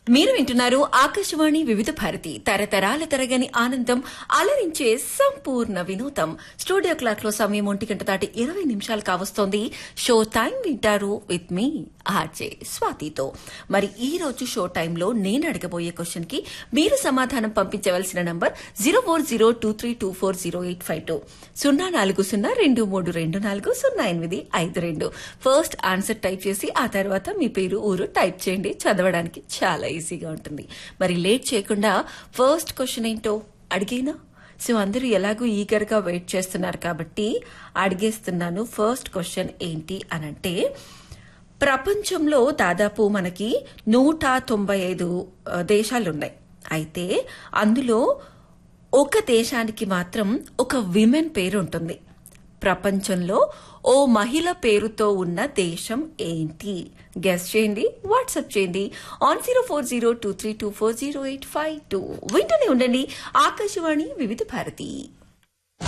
మీరు వింటున్నారు ఆకాశవాణి వివిధ భారతి తరతరాల తరగని ఆనందం అలరించే సంపూర్ణ వినోదం స్టూడియో క్లాక్ లో సమయం ఒంటి గంట దాటి ఇరవై నిమిషాలు కావస్తోంది షో టైం వింటారు విత్ మీ ఆర్జే స్వాతితో మరి ఈ రోజు షో టైంలో నేను అడగబోయే క్వశ్చన్ కి మీరు సమాధానం పంపించవలసిన number zero four zero two three two four zero eight five two సున్నా నాలుగు సున్నా రెండు మూడు రెండు నాలుగు సున్నా ఎనిమిది ఐదు రెండు ఫస్ట్ ఆన్సర్ టైప్ చేసి ఆ తర్వాత మీ పేరు ఊరు టైప్ చేయండి చదవడానికి చాలా ఈజీగా ఉంటుంది మరి లేట్ చేయకుండా ఫస్ట్ క్వశ్చన్ ఏంటో అడిగేనా సో అందరూ ఎలాగూ ఈగర్ గా వెయిట్ చేస్తున్నారు కాబట్టి అడిగేస్తున్నాను ఫస్ట్ క్వశ్చన్ ఏంటి అనంటే ప్రపంచంలో దాదాపు మనకి నూట తొంభై ఐదు ఆ, దేశాలున్నాయి అయితే అందులో ఒక దేశానికి మాత్రం ఒక విమెన్ పేరు ఉంటుంది ప్రపంచంలో ఓ మహిళ పేరుతో ఉన్న దేశం ఏంటి గెస్ చేయండి వాట్సాప్ చేయండి on zero four zero two three two four zero eight five two వింటూనే ఉండండి ఆకాశవాణి వివిధ భారతి